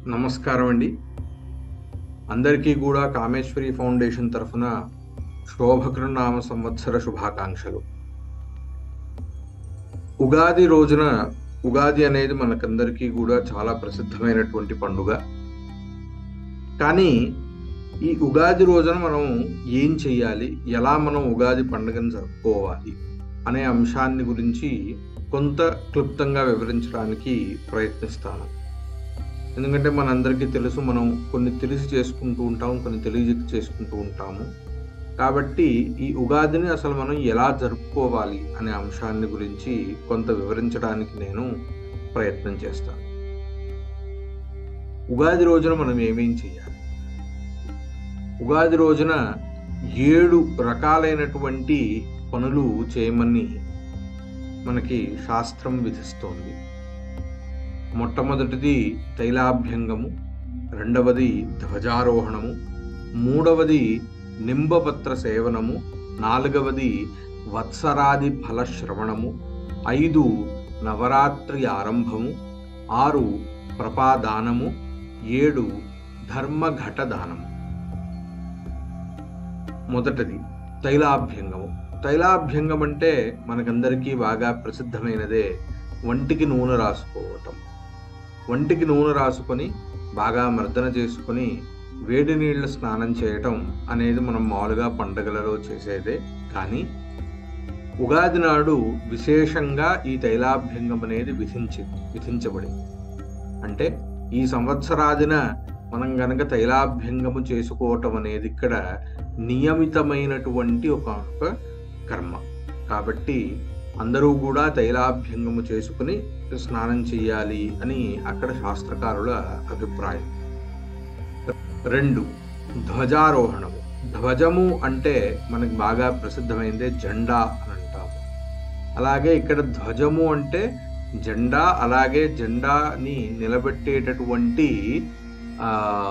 నమస్కారం అండి అందరికీ కూడా కామేశ్వరి ఫౌండేషన్ తరఫున శోభకృనామ సంవత్సర శుభాకాంక్షలు ఉగాది రోజున ఉగాది అనేది మనకందరికీ కూడా చాలా ప్రసిద్ధమైనటువంటి పండుగ కానీ ఈ ఉగాది రోజున మనం ఏం చెయ్యాలి ఎలా మనం ఉగాది పండుగను జరుపుకోవాలి అనే అంశాన్ని గురించి కొంత క్లుప్తంగా వివరించడానికి ప్రయత్నిస్తాను ఎందుకంటే మనందరికీ తెలుసు మనం కొన్ని తెలిసి చేసుకుంటూ ఉంటాం కొన్ని తెలియజెక్క చేసుకుంటూ ఉంటాము కాబట్టి ఈ ఉగాదిని అసలు మనం ఎలా జరుపుకోవాలి అనే అంశాన్ని గురించి కొంత వివరించడానికి నేను ప్రయత్నం చేస్తాను ఉగాది రోజున మనం ఏమేం చేయాలి ఉగాది రోజున ఏడు రకాలైనటువంటి పనులు చేయమని మనకి శాస్త్రం విధిస్తోంది మొట్టమొదటిది తైలాభ్యంగము రెండవది ధ్వజారోహణము మూడవది నింబపత్ర సేవనము నాలుగవది వత్సరాది ఫల శ్రవణము ఐదు నవరాత్రి ఆరంభము ఆరు ప్రపాదానము ఏడు ధర్మఘట దానము మొదటిది తైలాభ్యంగము తైలాభ్యంగం అంటే మనకందరికీ బాగా ప్రసిద్ధమైనదే వంటికి నూనె రాసుకోవటం వంటికి నూనె రాసుకొని బాగా మర్దన చేసుకొని వేడి నీళ్ళ స్నానం చేయటం అనేది మనం మామూలుగా పండగలలో చేసేదే కానీ ఉగాది నాడు విశేషంగా ఈ తైలాభ్యంగం అనేది విధించి విధించబడింది అంటే ఈ సంవత్సరాదిన మనం గనక తైలాభ్యంగము చేసుకోవటం అనేది ఇక్కడ నియమితమైనటువంటి ఒక ఒక కర్మ కాబట్టి అందరూ కూడా తైలాభ్యంగము చేసుకుని స్నానం చేయాలి అని అక్కడ శాస్త్రకారుల అభిప్రాయం రెండు ధ్వజారోహణము ధ్వజము అంటే మనకి బాగా ప్రసిద్ధమైందే జెండా అని అంటాము అలాగే ఇక్కడ ధ్వజము అంటే జెండా అలాగే జెండాని నిలబెట్టేటటువంటి ఆ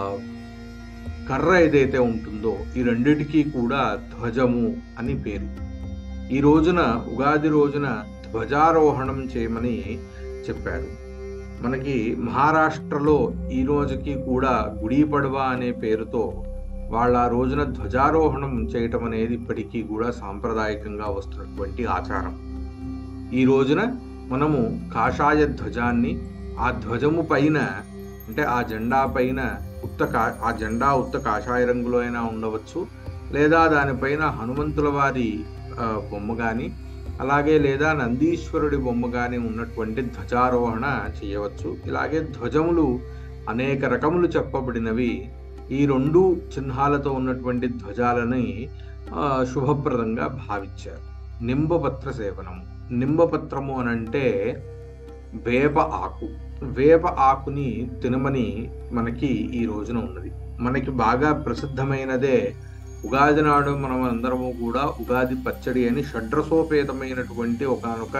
కర్ర ఏదైతే ఉంటుందో ఈ రెండిటికీ కూడా ధ్వజము అని పేరు ఈ రోజున ఉగాది రోజున ధ్వజారోహణం చేయమని చెప్పారు మనకి మహారాష్ట్రలో ఈ రోజుకి కూడా గుడి పడవ అనే పేరుతో వాళ్ళ ఆ రోజున ధ్వజారోహణం చేయటం అనేది ఇప్పటికీ కూడా సాంప్రదాయకంగా వస్తున్నటువంటి ఆచారం ఈ రోజున మనము కాషాయ ధ్వజాన్ని ఆ ధ్వజము పైన అంటే ఆ జెండా పైన ఉత్త కా ఆ జెండా ఉత్త కాషాయ రంగులో అయినా ఉండవచ్చు లేదా దానిపైన హనుమంతుల వారి బొమ్మ కానీ అలాగే లేదా నందీశ్వరుడి బొమ్మ కానీ ఉన్నటువంటి ధ్వజారోహణ చేయవచ్చు ఇలాగే ధ్వజములు అనేక రకములు చెప్పబడినవి ఈ రెండు చిహ్నాలతో ఉన్నటువంటి ధ్వజాలని శుభప్రదంగా భావించారు నింబపత్ర సేవనము నింబపత్రము అని అంటే వేప ఆకు వేప ఆకుని తినమని మనకి ఈ రోజున ఉన్నది మనకి బాగా ప్రసిద్ధమైనదే ఉగాది నాడు మనం అందరము కూడా ఉగాది పచ్చడి అని షడ్రసోపేతమైనటువంటి ఒకనొక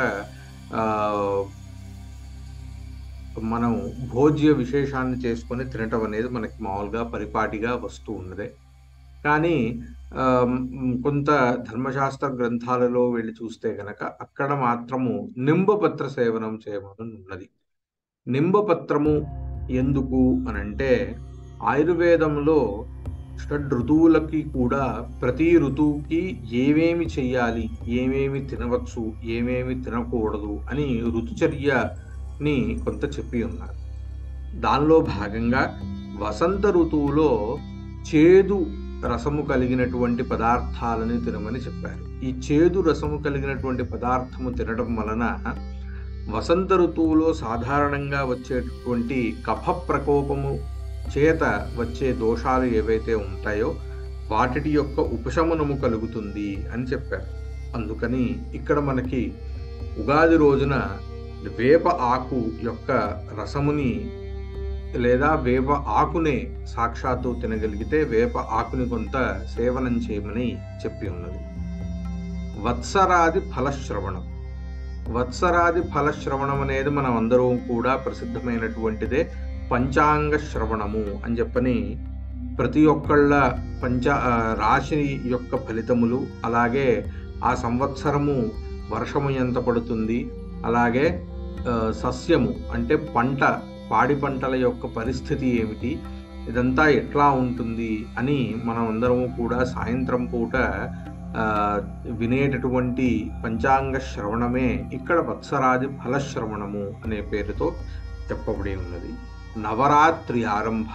మనం భోజ్య విశేషాన్ని చేసుకొని తినటం అనేది మనకి మామూలుగా పరిపాటిగా వస్తూ ఉన్నదే కానీ కొంత ధర్మశాస్త్ర గ్రంథాలలో వెళ్ళి చూస్తే గనక అక్కడ మాత్రము నింబపత్ర సేవనం చేయమని ఉన్నది నింబపత్రము ఎందుకు అనంటే ఆయుర్వేదంలో షడ్ ఋతువులకి కూడా ప్రతి ఋతువుకి ఏమేమి చెయ్యాలి ఏమేమి తినవచ్చు ఏమేమి తినకూడదు అని ఋతుచర్యని కొంత చెప్పి ఉన్నారు దానిలో భాగంగా వసంత ఋతువులో చేదు రసము కలిగినటువంటి పదార్థాలని తినమని చెప్పారు ఈ చేదు రసము కలిగినటువంటి పదార్థము తినడం వలన వసంత ఋతువులో సాధారణంగా వచ్చేటటువంటి కఫ ప్రకోపము చేత వచ్చే దోషాలు ఏవైతే ఉంటాయో వాటి యొక్క ఉపశమనము కలుగుతుంది అని చెప్పారు అందుకని ఇక్కడ మనకి ఉగాది రోజున వేప ఆకు యొక్క రసముని లేదా వేప ఆకునే సాక్షాత్తు తినగలిగితే వేప ఆకుని కొంత సేవనం చేయమని చెప్పి ఉన్నది వత్సరాది ఫలశ్రవణం వత్సరాది ఫలశ్రవణం అనేది మనం అందరం కూడా ప్రసిద్ధమైనటువంటిదే పంచాంగ శ్రవణము అని చెప్పని ప్రతి ఒక్కళ్ళ పంచ రాశి యొక్క ఫలితములు అలాగే ఆ సంవత్సరము వర్షము ఎంత పడుతుంది అలాగే ఆ, సస్యము అంటే పంట పాడి పంటల యొక్క పరిస్థితి ఏమిటి ఇదంతా ఎట్లా ఉంటుంది అని మనం అందరము కూడా సాయంత్రం పూట ఆ, వినేటటువంటి పంచాంగ శ్రవణమే ఇక్కడ వత్సరాది ఫలశ్రవణము అనే పేరుతో చెప్పబడి ఉన్నది నవరాత్రి ఆరంభ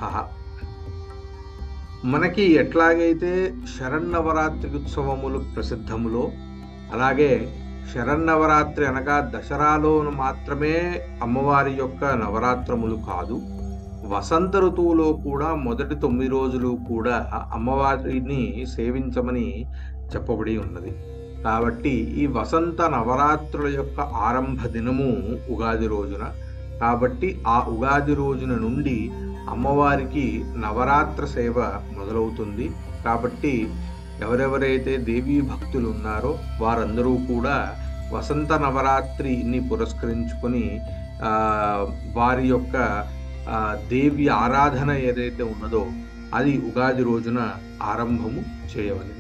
మనకి ఎట్లాగైతే శరన్నవరాత్రి ఉత్సవములు ప్రసిద్ధములో అలాగే శరన్నవరాత్రి అనగా దసరాలో మాత్రమే అమ్మవారి యొక్క నవరాత్రములు కాదు వసంత ఋతువులో కూడా మొదటి తొమ్మిది రోజులు కూడా అమ్మవారిని సేవించమని చెప్పబడి ఉన్నది కాబట్టి ఈ వసంత నవరాత్రుల యొక్క ఆరంభ దినము ఉగాది రోజున కాబట్టి ఆ ఉగాది రోజున నుండి అమ్మవారికి నవరాత్ర సేవ మొదలవుతుంది కాబట్టి ఎవరెవరైతే దేవీ భక్తులు ఉన్నారో వారందరూ కూడా వసంత నవరాత్రిని పురస్కరించుకొని ఆ, వారి యొక్క ఆ, దేవి ఆరాధన ఏదైతే ఉన్నదో అది ఉగాది రోజున ఆరంభము చేయవలెను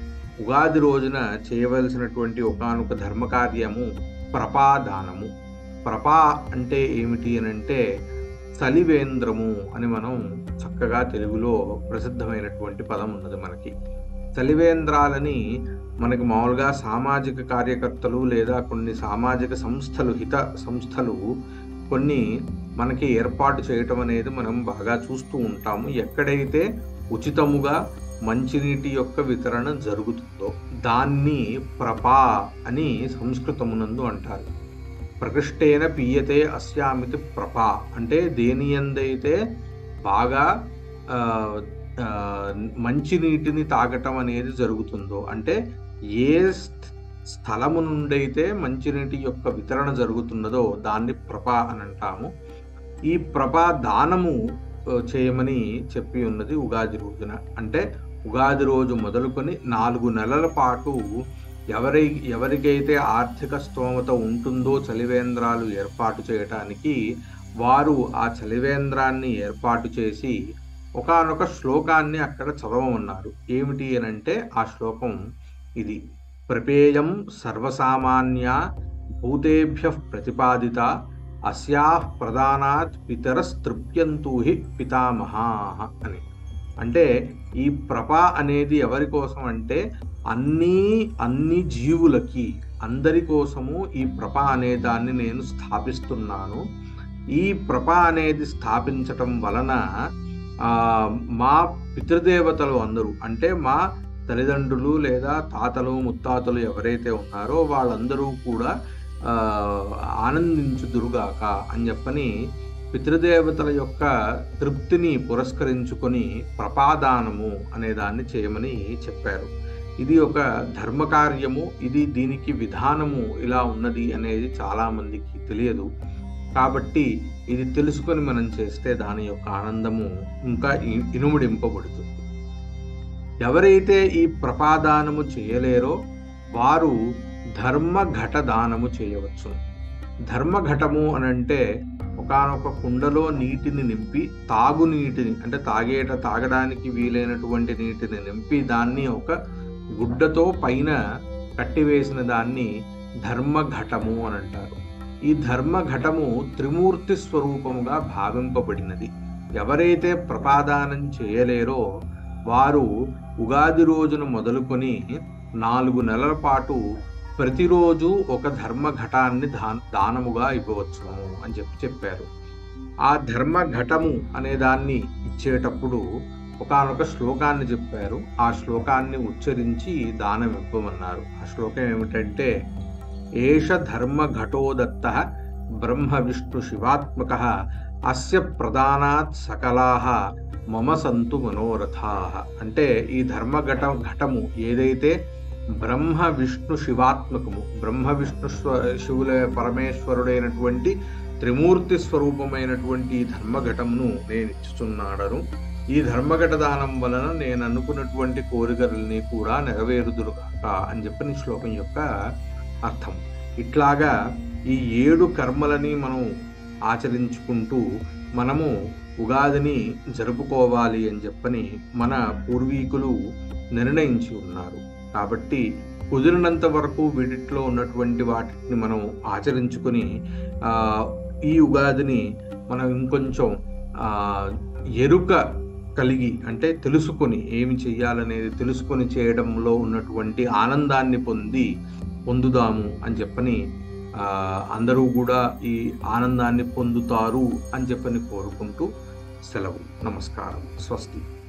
ఉగాది రోజున చేయవలసినటువంటి ఒకానొక ధర్మకార్యము ప్రపాదానము ప్రపా అంటే ఏమిటి అని అంటే చలివేంద్రము అని మనం చక్కగా తెలుగులో ప్రసిద్ధమైనటువంటి పదం ఉన్నది మనకి చలివేంద్రాలని మనకి మామూలుగా సామాజిక కార్యకర్తలు లేదా కొన్ని సామాజిక సంస్థలు హిత సంస్థలు కొన్ని మనకి ఏర్పాటు చేయటం అనేది మనం బాగా చూస్తూ ఉంటాము ఎక్కడైతే ఉచితముగా మంచినీటి యొక్క వితరణ జరుగుతుందో దాన్ని ప్రపా అని సంస్కృతమునందు అంటారు ప్రకృష్టేన పీయతే అస్యామితి ప్రపా అంటే దేని ఎందైతే బాగా ఆ, ఆ, మంచి నీటిని తాగటం అనేది జరుగుతుందో అంటే ఏ స్థ- స్థలము నుండైతే మంచినీటి యొక్క వితరణ జరుగుతున్నదో దాన్ని ప్రపా అని అంటాము ఈ ప్రభా దానము ఆ, చేయమని చెప్పి ఉన్నది ఉగాది రోజున అంటే ఉగాది రోజు మొదలుకొని నాలుగు నెలల పాటు ఎవరి ఎవరికైతే ఆర్థిక స్తోమత ఉంటుందో చలివేంద్రాలు ఏర్పాటు చేయటానికి వారు ఆ చలివేంద్రాన్ని ఏర్పాటు చేసి ఒకానొక శ్లోకాన్ని అక్కడ చదవమన్నారు ఏమిటి అని అంటే ఆ శ్లోకం ఇది ప్రపేయం సర్వసామాన్య భూతేభ్య ప్రతిపాదిత అస్యా ప్రధానాత్ పితరస్తృప్యంతు హి పితామహా అని అంటే ఈ ప్రప అనేది ఎవరి కోసం అంటే అన్ని అన్ని జీవులకి అందరి కోసము ఈ ప్రప అనే దాన్ని నేను స్థాపిస్తున్నాను ఈ ప్రప అనేది స్థాపించటం వలన ఆ, మా పితృదేవతలు అందరూ అంటే మా తల్లిదండ్రులు లేదా తాతలు ముత్తాతలు ఎవరైతే ఉన్నారో వాళ్ళందరూ కూడా ఆ, ఆనందించుదురుగాక అని చెప్పని పితృదేవతల యొక్క తృప్తిని పురస్కరించుకొని ప్రపాదానము అనే దాన్ని చేయమని చెప్పారు ఇది ఒక ధర్మకార్యము ఇది దీనికి విధానము ఇలా ఉన్నది అనేది చాలా మందికి తెలియదు కాబట్టి ఇది తెలుసుకొని మనం చేస్తే దాని యొక్క ఆనందము ఇంకా ఇ- ఇనుముడింపబడుతుంది ఎవరైతే ఈ ప్రపాదానము చేయలేరో వారు ధర్మఘట దానము చేయవచ్చు ధర్మఘటము అని అంటే ఒకనొక కుండలో నీటిని నింపి తాగునీటిని అంటే తాగేట తాగడానికి వీలైనటువంటి నీటిని నింపి దాన్ని ఒక గుడ్డతో పైన కట్టివేసిన దాన్ని ధర్మఘటము అని అంటారు ఈ ధర్మఘటము త్రిమూర్తి స్వరూపముగా భావింపబడినది ఎవరైతే ప్రపాదానం చేయలేరో వారు ఉగాది రోజున మొదలుకొని నాలుగు నెలల పాటు ప్రతిరోజు ఒక ధర్మఘటాన్ని దా దానముగా ఇవ్వవచ్చును అని చెప్పి చెప్పారు ఆ ధర్మఘటము అనే దాన్ని ఇచ్చేటప్పుడు ఒకానొక శ్లోకాన్ని చెప్పారు ఆ శ్లోకాన్ని ఉచ్చరించి దానం ఇవ్వమన్నారు ఆ శ్లోకం ఏమిటంటే ఏష ధర్మఘటోదత్త బ్రహ్మ విష్ణు శివాత్మక అస్య ప్రధానాత్ సకలాహ మమ సంతు మనోరథా అంటే ఈ ధర్మఘట ఘటము ఏదైతే బ్రహ్మ విష్ణు శివాత్మకము బ్రహ్మ విష్ణు స్వ- శివుల పరమేశ్వరుడైనటువంటి త్రిమూర్తి స్వరూపమైనటువంటి ఈ ధర్మఘటమును నేను ఇచ్చుచున్నాడను ఈ ధర్మఘట దానం వలన నేను అనుకున్నటువంటి కోరికలని కూడా నెరవేరుదురుగాక అని చెప్పిన ఈ శ్లోకం యొక్క అర్థం ఇట్లాగా ఈ ఏడు కర్మలని మనం ఆచరించుకుంటూ మనము ఉగాదిని జరుపుకోవాలి అని చెప్పని మన పూర్వీకులు నిర్ణయించి ఉన్నారు కాబట్టి కుదిరినంత వరకు వీటిలో ఉన్నటువంటి వాటిని మనం ఆచరించుకొని ఆ, ఈ ఉగాదిని మనం ఇంకొంచెం ఆ, ఎరుక కలిగి అంటే తెలుసుకొని ఏమి చెయ్యాలనేది తెలుసుకొని చేయడంలో ఉన్నటువంటి ఆనందాన్ని పొంది పొందుదాము అని చెప్పని ఆ, అందరూ కూడా ఈ ఆనందాన్ని పొందుతారు అని చెప్పని కోరుకుంటూ సెలవు నమస్కారం స్వస్తి